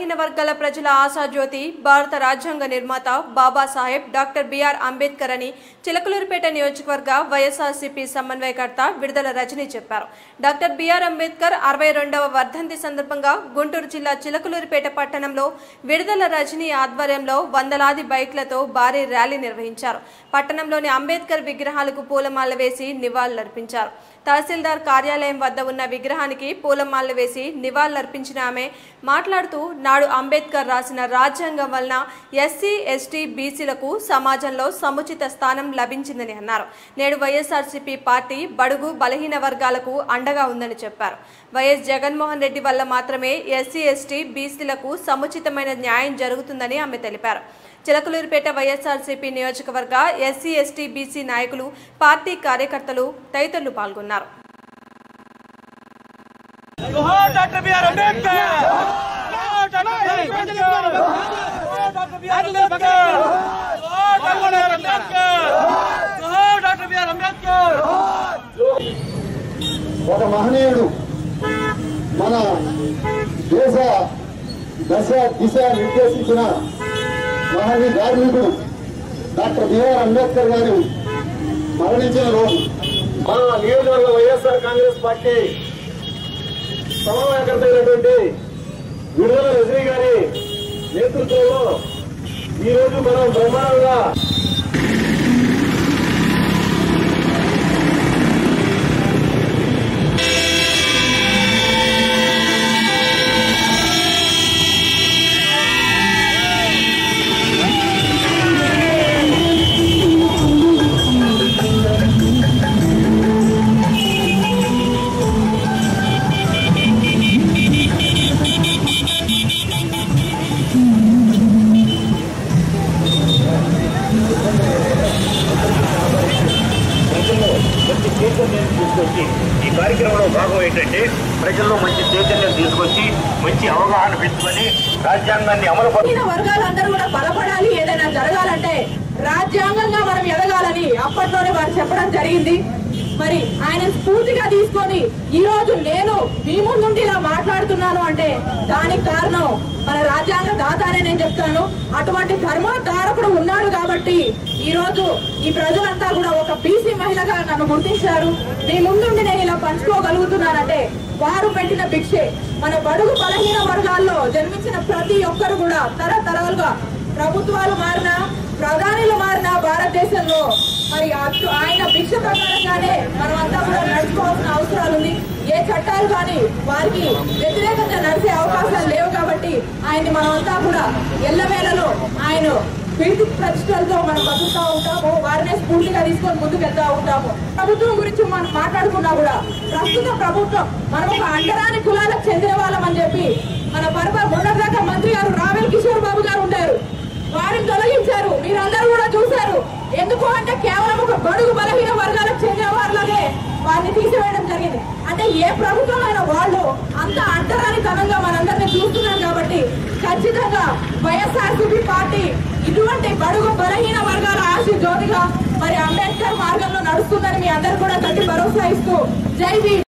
బలహీన వర్గాల ప్రజల ఆశాజ్యోతి భారత రాజ్యాంగ నిర్మాత బాబాసాహెబ్ డాక్టర్ బిఆర్ అంబేద్కర్ అని చిలకలూరుపేట నియోజకవర్గ వైఎస్ఆర్సీపీ సమన్వయకర్త విడుదల రజని చెప్పారు డాక్టర్ బిఆర్ అంబేద్కర్ అరవై రెండవ వర్ధంతి సందర్భంగా గుంటూరు జిల్లా చిలకలూరుపేట పట్టణంలో విడుదల రజని ఆధ్వర్యంలో వందలాది బైక్లతో భారీ ర్యాలీ నిర్వహించారు పట్టణంలోని అంబేద్కర్ విగ్రహాలకు పూలమాల వేసి నివాళులర్పించారు తహసీల్దార్ కార్యాలయం వద్ద ఉన్న విగ్రహానికి పూలమాలలు వేసి నివాళులర్పించిన ఆమె మాట్లాడుతూ నాడు అంబేద్కర్ రాసిన రాజ్యాంగం వలన ఎస్సీ ఎస్టీ బీసీలకు సమాజంలో సముచిత స్థానం లభించిందని అన్నారు నేడు వైఎస్ఆర్సీపీ పార్టీ బడుగు బలహీన వర్గాలకు అండగా ఉందని చెప్పారు వైఎస్ జగన్మోహన్ రెడ్డి వల్ల మాత్రమే ఎస్సీ ఎస్టీ బీసీలకు సముచితమైన న్యాయం జరుగుతుందని ఆమె తెలిపారు చిలకలూరుపేట వైఎస్ఆర్సీపీ నియోజకవర్గ ఎస్సీ ఎస్టీ బీసీ నాయకులు పార్టీ కార్యకర్తలు తదితరులు పాల్గొన్నారు जोहार डॉक्टर बी आर अम्बेडकर जोहार डॉक्टर बी आर अम्बेडकर जोहार डॉक्टर बी आर अम्बेडकर जोहार डॉक्टर बी आर अम्बेडकर जोहार डॉक्टर बी आर अम्बेडकर ఒక మహనీయుడు మన దేశ దశ దిశ నిర్దేశించిన మహనీయ కార్మికుడు డాక్టర్ బిఆర్ అంబేద్కర్ గారు మరణించిన రోజు మన నియోజకవర్గ వైఎస్ఆర్ కాంగ్రెస్ పార్టీ సమన్వయకర్త అయినటువంటి విడుదల రజనీ గారి నేతృత్వంలో ఈ రోజు మనం బ్రహ్మాండంగా ప్రజల్లో మంచి చైతన్యం తీసుకొచ్చి ఈ కార్యక్రమంలో భాగం ఏంటంటే ప్రజల్లో మంచి చైతన్యం తీసుకొచ్చి మంచి అవగాహన పెంచుకొని రాజ్యాంగాన్ని అమలు పరు బలహీన వర్గాలందరూ కూడా బలపడాలి ఏదైనా జరగాలంటే రాజ్యాంగంగా మనం ఎదగాలని అప్పట్లోనే వారు చెప్పడం జరిగింది మరి ఆయన స్ఫూర్తిగా తీసుకొని ఈ రోజు నేను మీ ముందుండి ఇలా మాట్లాడుతున్నాను అంటే దానికి కారణం మన రాజ్యాంగ దాతానే నేను చెప్తాను అటువంటి ధర్మధారకుడు ఉన్నాడు కాబట్టి ఈ రోజు ఈ ప్రజలంతా కూడా ఒక బీసీ మహిళగా నన్ను గుర్తించారు మీ ముందుండి నేను ఇలా పంచుకోగలుగుతున్నానంటే వారు పెట్టిన భిక్షే మన బడుగు బలహీన వర్గాల్లో జన్మించిన ప్రతి ఒక్కరు కూడా తరతరాలుగా ప్రభుత్వాలు మారినా ప్రధానులు మారిన భారతదేశంలో మరి అటు ఆయన భిక్ష ప్రకారంగానే మనమంతా కూడా నడుచుకోవాల్సిన అవసరాలు ఉంది ఏ చట్టాలు కానీ వారికి వ్యతిరేకంగా నడిచే అవకాశాలు లేవు కాబట్టి ఆయన్ని మనమంతా కూడా ఎల్లవేళలో ఆయన కీర్తి ప్రతిష్టలతో మనం బతుకుతా ఉంటాము వారినే స్ఫూర్తిగా తీసుకొని ముందుకు వెళ్తా ఉంటాము ప్రభుత్వం గురించి మనం మాట్లాడుకున్నా కూడా ప్రస్తుత ప్రభుత్వం మనం ఒక అంటరాని కులాలకు చెందిన వాళ్ళం అని చెప్పి మన పరప మొన్నటిదాకా మంత్రి గారు రావెల్ కిషోర్ బాబు గారు ఉంటారు వారిని తొలగించారు మీరందరూ కూడా చూశారు ఎందుకు అంటే కేవలం ఒక బడుగు బలహీన వర్గాలకు చెందిన వాళ్ళనే వారిని తీసివేయడం జరిగింది అంటే ఏ ప్రభుత్వమైన వాళ్ళు అంత అంటరాని తనంగా మనందరినీ చూస్తున్నాం కాబట్టి ఖచ్చితంగా వైఎస్ఆర్సీపీ పార్టీ ఇటువంటి బడుగు బలహీన వర్గాల ఆశ జ్యోతిగా మరి అంబేద్కర్ మార్గంలో నడుస్తుందని మీ అందరూ కూడా గట్టి భరోసా ఇస్తూ జై భీమ్